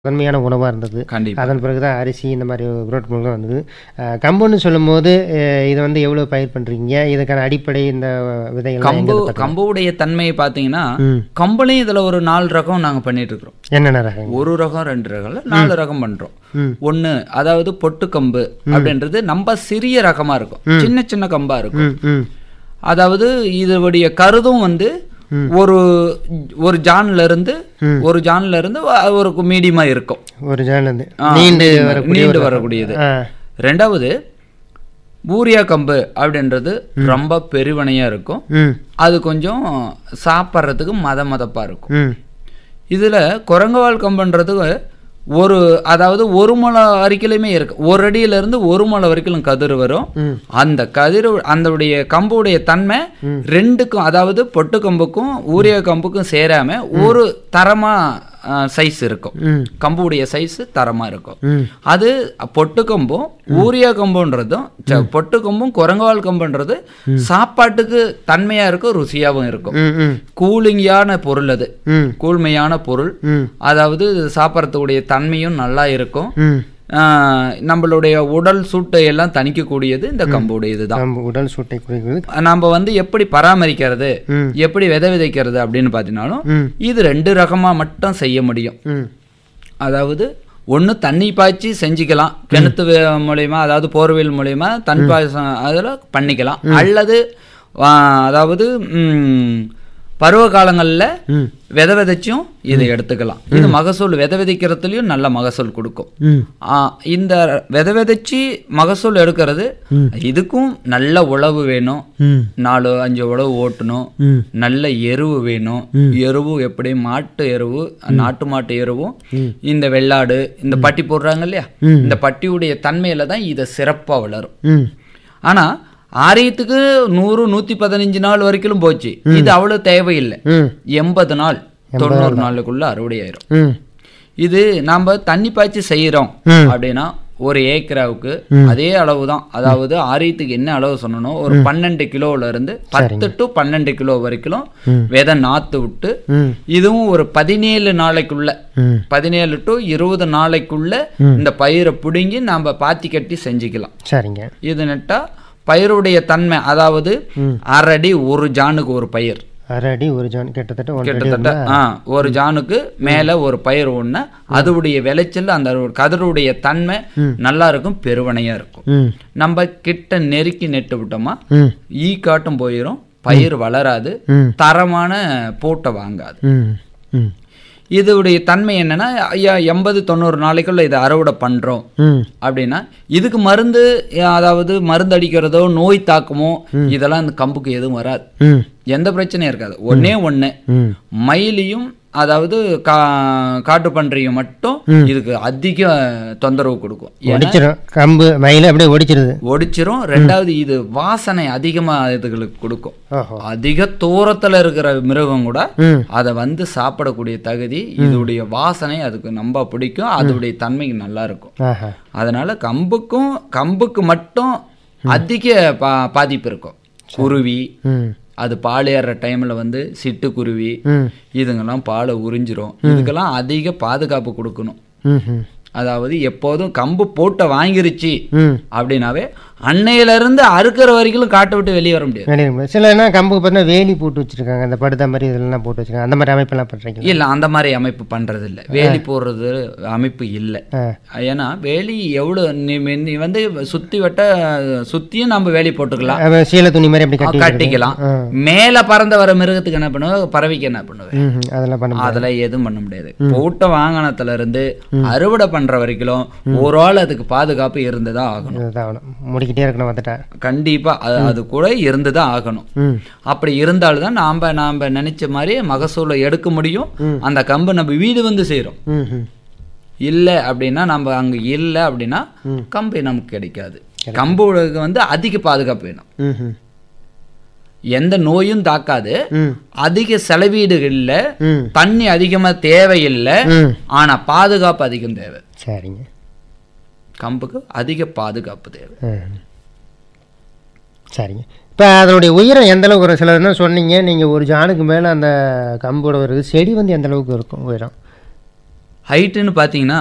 முதன்மையான உணவாக இருந்தது கண்டிப்பா அதன் பிறகு தான் அரிசி இந்த மாதிரி பொருட்கள்லாம் வந்தது அஹ், கம்புன்னு சொல்லும்போது அஹ், இதை வந்து எவ்வளோ பயிர் பண்ணுறீங்க இதுக்கான அடிப்படை இந்த விதைகள் கம்பு கம்புடைய தன்மையை பார்த்தீங்கன்னா ம் கம்புலையும் இதுல ஒரு நாலு ரகம் நாங்க பண்ணிட்டு இருக்கிறோம் என்னென்ன ரகங்கள் ஒரு ரகம் ரெண்டு ரகம் இல்ல, நாலு ரகம் பண்றோம் ம் ஒண்ணு அதாவது பொட்டு கம்பு அப்படின்றது நம்ம சிறிய ரகமா இருக்கும் சின்ன சின்ன கம்பா இருக்கும் ம் ம் அதாவது இதோடைய கருதும் வந்து ஒரு ஒரு ஜான்ல இருந்து ஒரு ஜான்ல இருந்து வ- ஒரு மீடியமா இருக்கும் ஒரு ஜான்லேருந்து ஆ, நீண்டு medium- வரக்கூடிய நீண்டு ஒரு- வரக்கூடியது ஆ ரெண்டாவது பூரியா கம்பு அப்படின்றது ரொம்ப பெருவினையா இருக்கும் ம் அது கொஞ்சம் சாப்பிட்றதுக்கு மத மதப்பா இருக்கும் ம் இதுல குரங்கவால் கம்புன்றது ஒரு அதாவது ஒரு முளை வரைக்கிலுமே இருக்கு ஒரு அடியில இருந்து ஒரு முளை வரைக்கும் கதிர் வரும் ம். அந்த கதிர் அந்த கம்புடைய தன்மை ரெண்டுக்கும் அதாவது பொட்டு கம்புக்கும் ஊரிய கம்புக்கும் சேராம ஒரு தரமா சைஸ் இருக்கும் ம் கம்புடைய சைஸ் தரமா இருக்கும் ம் அது பொட்டு கம்பும் ஊரியா கம்புன்றதும் ச- பொட்டு கம்பும் குரங்கவால் கம்புன்றது சாப்பாட்டுக்கு தன்மையா இருக்கும் ருசியாவும் இருக்கும் ம் ம் கூலிங்கான பொருள் அது ம் கூழ்மையான பொருள் ம் அதாவது சாப்பிட்றதுடைய தன்மையும் நல்லா இருக்கும் ம் ஆஹ் நம்மளுடைய உடல் சூட்டை எல்லாம் தணிக்கக்கூடியது இந்த கம்புடைய இதுதான் நம்ம உடல் சூட்டை குறைக்கிறது நம்ம வந்து எப்படி பராமரிக்கிறது ம். எப்படி விதை விதைக்கிறது அப்படின்னு பார்த்தீங்கன்னாலும் ம் இது ரெண்டு ரகமா மட்டும் செய்ய முடியும் ம் அதாவது ஒண்ணு தண்ணி பாய்ச்சி செஞ்சுக்கலாம் கிணத்து வே- மூலியமா அதாவது போர்வெல் மூலியமா தண்ணி பாய்ச்சம் அதில் பண்ணிக்கலாம் அல்லது ஆ, அதாவது ம், பருவ காலங்களில் ம் விதை விதைச்சும் இதை எடுத்துக்கலாம் இது மகசூல் விதை விதைக்கிறதுலயும் நல்ல மகசூல் கொடுக்கும் ம் ஆ, இந்த விதை விதைச்சு மகசூல் எடுக்கிறது இதுக்கும் நல்ல உழவு வேணும் ம் நாலு அஞ்சு உழவு ஓட்டணும் ம் நல்ல எருவு வேணும் எருவு எப்படி மாட்டு எருவு நாட்டு மாட்டு எருவும் இந்த வெள்ளாடு இந்த பட்டி போடுறாங்க இல்லையா இந்த பட்டியுடைய தன்மையில தான் இதை சிறப்பா வளரும் ம் ஆனா ஆரியத்துக்கு நூறு நூத்தி பதினஞ்சு நாள் வரைக்கும் போச்சு இது அவ்வளவு தேவையில்லை ம் எண்பது நாள் தொண்ணூறு நாளுக்குள்ள அறுவடை ஆயிரும் ம் இது நாம தண்ணி பாய்ச்சி செய்யறோம் ம். அப்படின்னா ஒரு ஏக்கராவுக்கு அதே அளவு தான் அதாவது ஆரியத்துக்கு என்ன அளவு சொன்னனோ ஒரு பன்னெண்டு கிலோல இருந்து பத்து டு பன்னெண்டு கிலோ வரைக்கும் விதை நாத்து விட்டு ம் இதுவும் ஒரு பதினேழு நாளைக்குள்ள ம் பதினேழு டு இருபது நாளைக்குள்ள இந்த பயிரை பிடுங்கி நாம பாத்தி கட்டி செஞ்சுக்கலாம் சரிங்க இது நட்டா பயிருடைய தன்மை அதாவது அரை ஒரு ஜானுக்கு ஒரு பயிர் அரை அடி ஒரு ஜான் கிட்டத்தட்ட ஒன்றரை அடி கிட்டத்தட்ட ஆ ஒரு ஜானுக்கு மேல ஒரு பயிர் ஒண்ணு அதோடைய விளைச்சல் அந்த கதிருடைய தன்மை நல்லா இருக்கும் பெருவனையா இருக்கும் ம் நம்ம கிட்ட நெருக்கி நெட்டு விட்டோமா ம் ஈ காட்டும் போயிடும் பயிர் வளராது ம் தரமான பூட்டை வாங்காது ம் ம் இதோடைய தன்மை என்னன்னா ஐயா எண்பது தொண்ணூறு நாளைக்குள்ள இதை அறுவடை பண்றோம் ம் அப்படின்னா இதுக்கு மருந்து அதாவது மருந்து அடிக்கிறதோ நோய் தாக்கமோ இதெல்லாம் இந்த கம்புக்கு எதுவும் வராது ம் எந்த பிரச்சனையும் இருக்காது ஒண்ணே ஒண்ணு ம் மயிலையும் அதாவது கா காட்டு பன்றியும் மட்டும் இதுக்கு அதிக தொந்தரவு கொடுக்கும் ஏன்னா ஒடிச்சிடும் கம்பு மயில அப்படியே ஒடிச்சிருது ஒடிச்சிரும் ரெண்டாவது இது வாசனை அதிகமா இதுகளுக்கு கொடுக்கும் ஓஹோ அதிக தூரத்துல இருக்கிற மிருகம் கூட ம் அதை வந்து சாப்பிடக்கூடிய தகுதி இதோடைய வாசனை அதுக்கு ரொம்ப பிடிக்கும் அதோடைய தன்மைக்கு நல்லா இருக்கும் ஆஹா அதனால கம்புக்கும் கம்புக்கு மட்டும் அதிக பா பாதிப்பு இருக்கும் குருவி ம் அது பால் ஏறுற டைம்ல வந்து சிட்டுக்குருவி ம் இதுங்கெல்லாம் பாலை உறிஞ்சிரும் இதுக்கெல்லாம் அதிக பாதுகாப்பு கொடுக்கணும் ம் ம் அதாவது எப்போதும் கம்பு போட்ட வாங்கிருச்சு ம் அப்படின்னாவே அன்னையில இருந்து அறுக்கிற வரைக்கும் காட்டை விட்டு வெளியே வர முடியாது வெளியே முடியாது. சில என்ன கம்புக்கு பார்த்தீங்கன்னா வேலி போட்டு வச்சிருக்காங்க அந்த படுதா மாதிரி இதெல்லாம் போட்டு வச்சிருக்காங்க அந்த மாதிரி அமைப்பெல்லாம் பண்ணுறீங்களா இல்ல அந்த மாதிரி அமைப்பு பண்றது இல்ல வேலி போடுறது அமைப்பு இல்ல ஆ ஏன்னா வேலி எவ்வளவு நீ நீ வந்து சுத்தி வட்ட சுத்தியும் நம்ம வேலி போட்டுக்கலாம் அவன் சீலை துணி மாதிரி அப்படி கட்டி கட்டிக்கலாம் ஆ. மேல பறந்து வர மிருகத்துக்கு என்ன பண்ணுவ பறவைக்கு என்ன பண்ணுவேன் ம் ம், அதெல்லாம் பண்ண முடியாது அதெல்லாம் எதுவும் பண்ண முடியாது போட்ட வாகனத்துல இருந்து அறுவடை பண்ற வரைக்கும் ஒரு ஆள் அதுக்கு பாதுகாப்பு இருந்துதான் ஆகணும் இதுதான் ஆகணும் முடிக்கிட்டே இருக்கணும் வந்துட்டா கண்டிப்பா அது அது கூட இருந்துதான் ஆகணும் ம் அப்படி இருந்தால்தான் நாம நாம நினைச்ச மாதிரி மகசூலை எடுக்க முடியும் அந்த கம்பு நம்ம வீடு வந்து செய்றோம் ம் ம் இல்லை அப்படின்னா நம்ம அங்க இல்லை அப்படின்னா கம்பு நமக்கு கிடைக்காது கம்புக்கு வந்து அதிக பாதுகாப்பு வேணும் ம் ம் எந்த நோயும் தாக்காது ம் அதிக செலவீடுகள்ல ம் தண்ணி அதிகமா தேவையில்லை ம் ஆனா பாதுகாப்பு அதிகம் தேவை சரிங்க கம்புக்கு அதிக பாதுகாப்பு தேவை ம் சரிங்க இப்போ அதனுடைய உயரம் எந்த அளவுக்கு வரும் சிலர் என்ன சொன்னீங்க நீங்கள் ஒரு ஜானுக்கு மேலே அந்த கம்போட வருது செடி வந்து எந்த அளவுக்கு இருக்கும் உயரம் ஹைட்டுன்னு பார்த்தீங்கன்னா